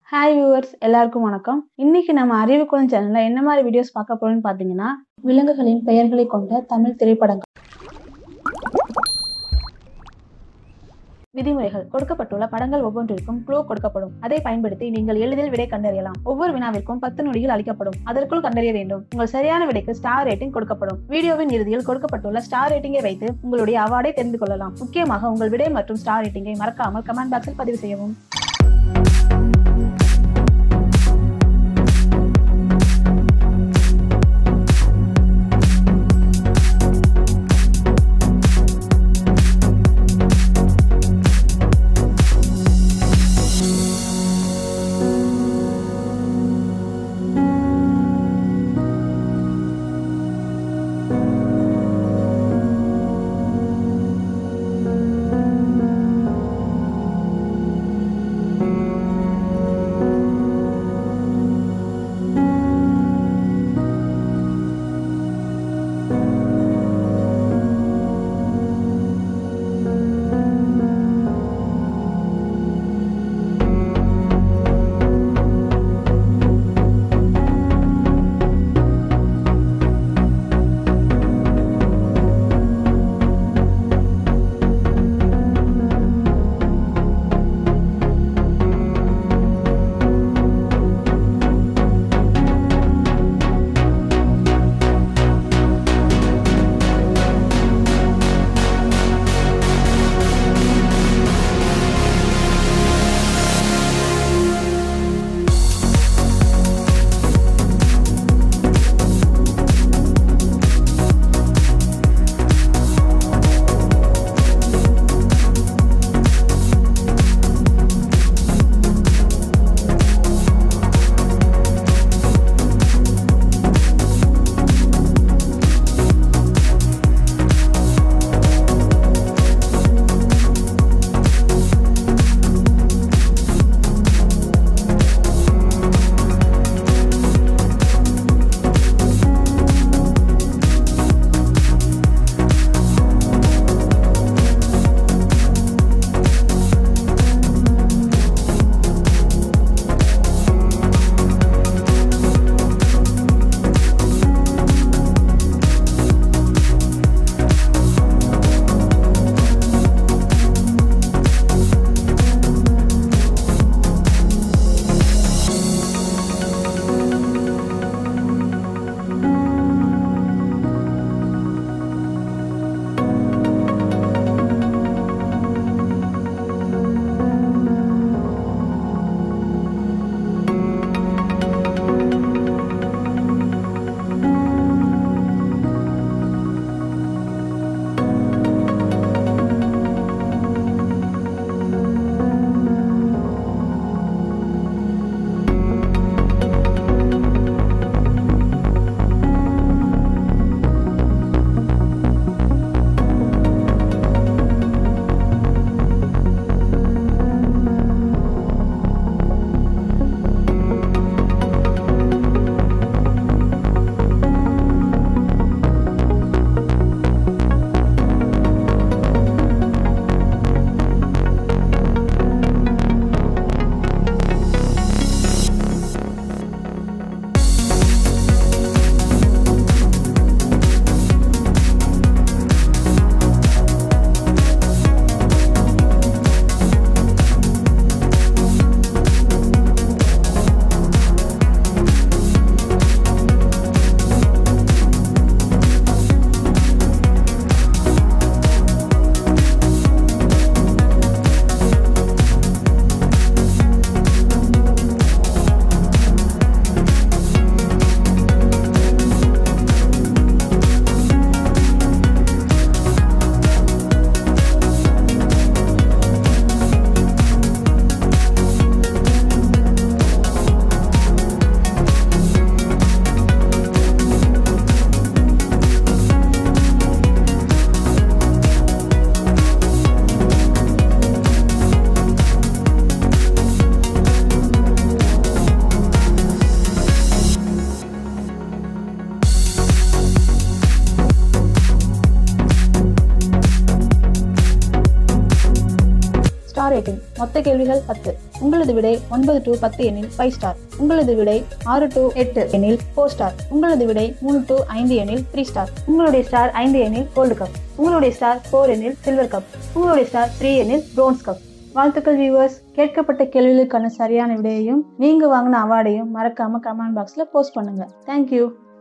hi viewers எல்லாருக்கும் வணக்கம் இன்னைக்கு நம்ம அறிவுக்குளம் சேனல்ல என்ன மாதிரி வீடியோஸ் பார்க்க போறோம்னு பார்த்தீங்கன்னா விலங்குகளின் பெயர்களை கொண்ட தமிழ் திரைப்படங்கள் விதிமுறைகள் கொடுக்கப்பட்டுள்ள படங்கள் ஒவ்வொன்றிற்கும் க்ளூ கொடுக்கப்படும் அதை பயன்படுத்தி நீங்கள் எளிதில் விடை கண்டறியலாம் ஒவ்வொரு வினாவிற்கும் பத்து நொடிகள் அளிக்கப்படும் அதற்குள் கண்டறிய வேண்டும் உங்கள் சரியான விடைக்கு ஸ்டார் ரேட்டிங் கொடுக்கப்படும் வீடியோவின் இறுதியில் கொடுக்கப்பட்டுள்ள ஸ்டார் ரேட்டிங்கை வைத்து உங்களுடைய அவார்டை தெரிந்து கொள்ளலாம் முக்கியமாக உங்கள் விடை மற்றும் ஸ்டார் ரேட்டிங்கை மறக்காமல் கமெண்ட் பாக்ஸில் பதிவு செய்யவும் மொத்த கேள்விகள் பத்து உங்களது விடை ஒன்பது டு பத்து எனில் ஃபைவ் ஸ்டார் உங்களது விடை ஆறு டு எட்டு எனில் ஃபோர் ஸ்டார் உங்களது விடை மூணு டு ஐந்து எனில் த்ரீ ஸ்டார் உங்களுடைய ஸ்டார் ஐந்து எனில் கோல்டு கப் உங்களுடைய ஸ்டார் ஃபோர் எனில் சில்வர் கப் உங்களுடைய ஸ்டார் த்ரீ எனில் பிரோன்ஸ் கப் வாழ்த்துக்கள் வியூவர்ஸ் கேட்கப்பட்ட கேள்விகளுக்கான சரியான விடையையும் நீங்க வாங்கின அவார்டையும் மறக்காம கமெண்ட் பாக்ஸ்ல போஸ்ட் பண்ணுங்க தேங்க்யூ